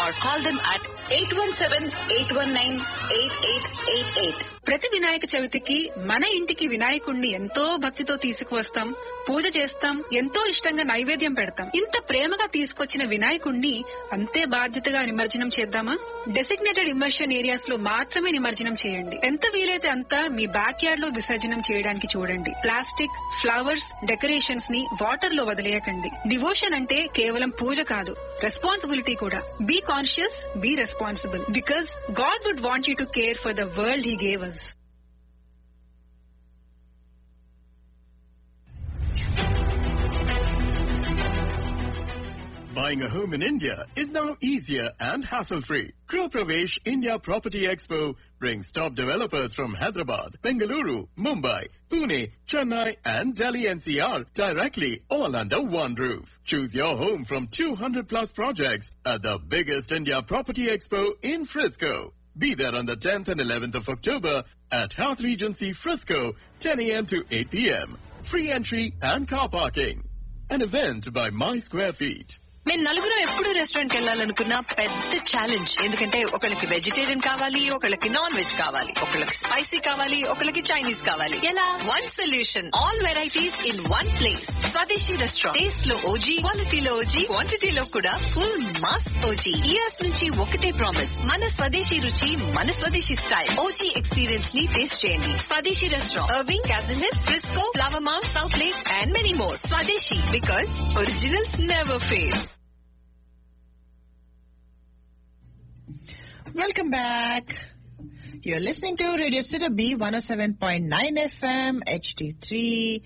or call them at 817-819-8888. ప్రతి వినాయక చవితికి మన ఇంటికి వినాయకుణ్ణి ఎంతో భక్తితో తీసుకువస్తాం పూజ చేస్తాం ఎంతో ఇష్టంగా నైవేద్యం పెడతాం ఇంత ప్రేమగా తీసుకొచ్చిన వినాయకుణ్ణి అంతే బాధ్యతగా నిమజ్జనం చేద్దామా డెసిగ్నేటెడ్ ఇమర్షన్ ఏరియాస్ లో మాత్రమే నిమజ్జనం చేయండి ఎంత వీలైతే అంత మీ బ్యాక్ యార్డ్ లో విసర్జనం చేయడానికి చూడండి ప్లాస్టిక్ ఫ్లవర్స్ డెకరేషన్స్ ని వాటర్ లో వదిలేయకండి డివోషన్ అంటే కేవలం పూజ కాదు రెస్పాన్సిబిలిటీ కూడా be conscious be responsible because God would want you to care for the world he gave us Buying a home in India is now easier and hassle-free. Group Pravesh India Property Expo brings top developers from Hyderabad, Bengaluru, Mumbai, Pune, Chennai and Delhi NCR directly all under one roof. Choose your home from 200 plus projects at the biggest India Property Expo in Frisco. Be there on the 10th and 11th of October at Health Regency Frisco, 10 a.m. to 8 p.m. Free entry and car parking. An event by My Square Feet. మేము నలుగురు ఎప్పుడు restaurant కి వెళ్ళాలనుకున్న పెద్ద challenge ఎందుకంటే ఒకళ్ళకి vegetarian కావాలి ఒకళ్ళకి non veg కావాలి ఒకళ్ళకి స్పైసీ కావాలి ఒకళ్ళకి చైనీస్ కావాలి ఎలా one solution all varieties in one place Swadeshi restaurant taste లో ఓజీ క్వాలిటీలో ఓజీ క్వాంటిటీలో కూడా ఫుల్ మాస్ ఓజీ ఇయర్స్ నుంచి ఒకటే ప్రామిస్ మన స్వదేశీ రుచి మన స్వదేశీ స్టైల్ ఓజీ ఎక్స్పీరియన్స్ ని టేస్ట్ చేయండి Swadeshi restaurant Irving Cajun Hill Frisco Flower Mound South Lake and many more Swadeshi because originals never fail Welcome back. You're listening to Radio City B 107.9 FM HD3.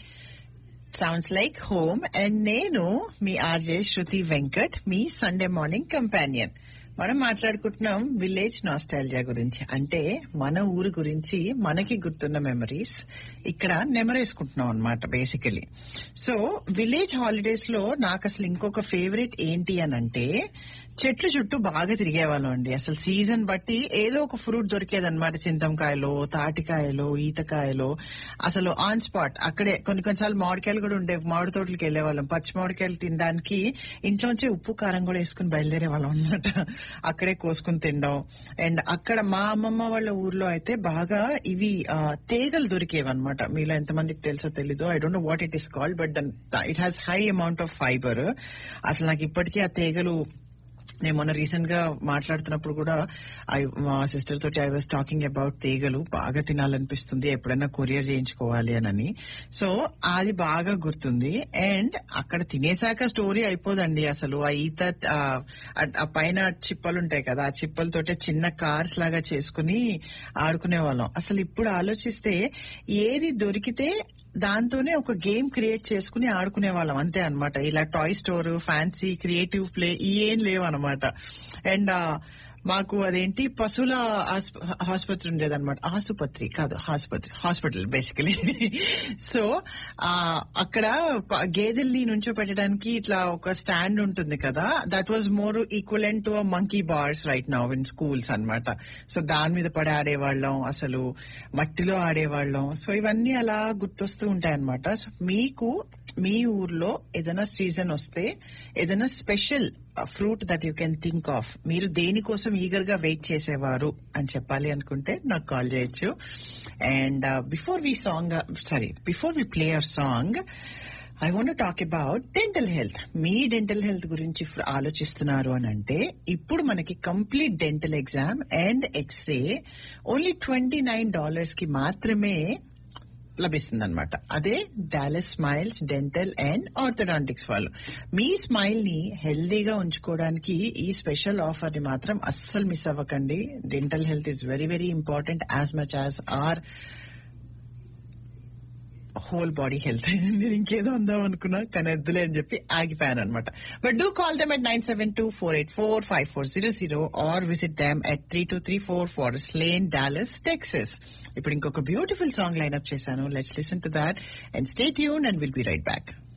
Sounds like home. And నేను మీ RJ Shruti Venkat మీ Sunday morning companion మనం మాట్లాడుకుంటున్నాం village nostalgia గురించి అంటే మన ఊరు గురించి మనకి గుర్తున్న మెమరీస్ ఇక్కడ నెమరేసుకుంటున్నాం అనమాట బేసికలీ సో విలేజ్ హాలిడేస్ లో నాకు అసలు ఇంకొక ఫేవరెట్ ఏంటి అని అంటే చెట్లు చుట్టూ బాగా తిరిగేవాళ్ళం అండి అసలు సీజన్ బట్టి ఏదో ఒక ఫ్రూట్ దొరికేదన్నమాట చింతంకాయలో తాటికాయలో ఈతకాయలో అసలు ఆన్ స్పాట్ అక్కడే కొన్ని కొన్నిసార్లు మామిడికాయలు కూడా ఉండేవి మామిడి తోటలకి వెళ్ళేవాళ్ళం పచ్చి మామిడికాయలు తినడానికి ఇంట్లోంచి ఉప్పు కారం కూడా వేసుకుని బయలుదేరే వాళ్ళం అనమాట అక్కడే కోసుకుని తినడం అండ్ అక్కడ మా అమ్మమ్మ వాళ్ళ ఊర్లో అయితే బాగా ఇవి ఆ, తీగలు దొరికేవి అనమాట మీలో ఎంతమందికి తెలుసో తెలీదు I don't know what it is called but then it has high amount of fibre అసలు నాకు ఇప్పటికీ ఆ తీగలు నేను మొన్న రీసెంట్ గా మాట్లాడుతున్నప్పుడు కూడా I- మా సిస్టర్ తోటి ఐ వాస్ టాకింగ్ అబౌట్ తీగలు బాగా తినాలనిపిస్తుంది ఎప్పుడైనా కొరియర్ చేయించుకోవాలి అని సో అది బాగా గుర్తుంది అండ్ అక్కడ తినేసాక స్టోరీ అయిపోదండి అసలు ఆ ఈత ఆ, ఆ- ఆ పైన చిప్పలు ఉంటాయి కదా ఆ చిప్పలతోటే చిన్న కార్స్ లాగా చేసుకుని ఆడుకునే వాళ్ళం అసలు ఇప్పుడు ఆలోచిస్తే ఏది దొరికితే దాంతోనే ఒక గేమ్ క్రియేట్ చేసుకుని ఆడుకునే వాళ్ళం అంతే అన్నమాట ఇలా toy store fancy creative play ఏం లేవు అనమాట అండ్ మాకు అదేంటి పశువుల ఆస్ప- ఆసుపత్రి ఉండేదన్నమాట ఆసుపత్రి కాదు ఆసుపత్రి హాస్పిటల్ బేసికలీ సో ఆ అక్కడ ప- గేదెల్ని నుంచో పెట్టడానికి ఇట్లా ఒక స్టాండ్ ఉంటుంది కదా that was more equivalent to monkey bars right now in schools అన్నమాట సో దాని మీద పడి ఆడేవాళ్ళం అసలు మట్టిలో ఆడేవాళ్ళం సో ఇవన్నీ అలా గుర్తొస్తూ ఉంటాయి అనమాట సో మీకు మీ ఊర్లో ఏదైనా సీజన్ వస్తే ఏదైనా special fruit that you can think of మీరు దేనికోసం ఈగర్ గా వెయిట్ చేసేవారు అని చెప్పాలి అనుకుంటే నాకు కాల్ చేయొచ్చు and before we song sorry before we play our song I want talk about dental health మీ డెంటల్ హెల్త్ గురించి ఫ్- ఆలోచిస్తున్నారు అని అంటే ఇప్పుడు మనకి complete dental exam and x-ray only twenty nine dollars కి మాత్రమే లభిస్తుంది అనమాట అదే Dallas Smiles Dental and Orthodontics వాళ్ళు మీ స్మైల్ ని హెల్దీగా ఉంచుకోవడానికి ఈ స్పెషల్ ఆఫర్ ని మాత్రం అస్సలు మిస్ అవ్వకండి dental health is very very important as much as our whole body health నేను ఇంకేదో ఉందాం అనుకున్నా కానీ వద్దులే అని చెప్పి ఆగిపోయాను అనమాట but do call them at nine seven two four eight four five four zero zero or visit them at three two three four four Slane Dallas Texas ఇప్పుడు ఇంకొక బ్యూటిఫుల్ సాంగ్ లైన్అప్ చేశాను let's listen to that and stay tune and will be right back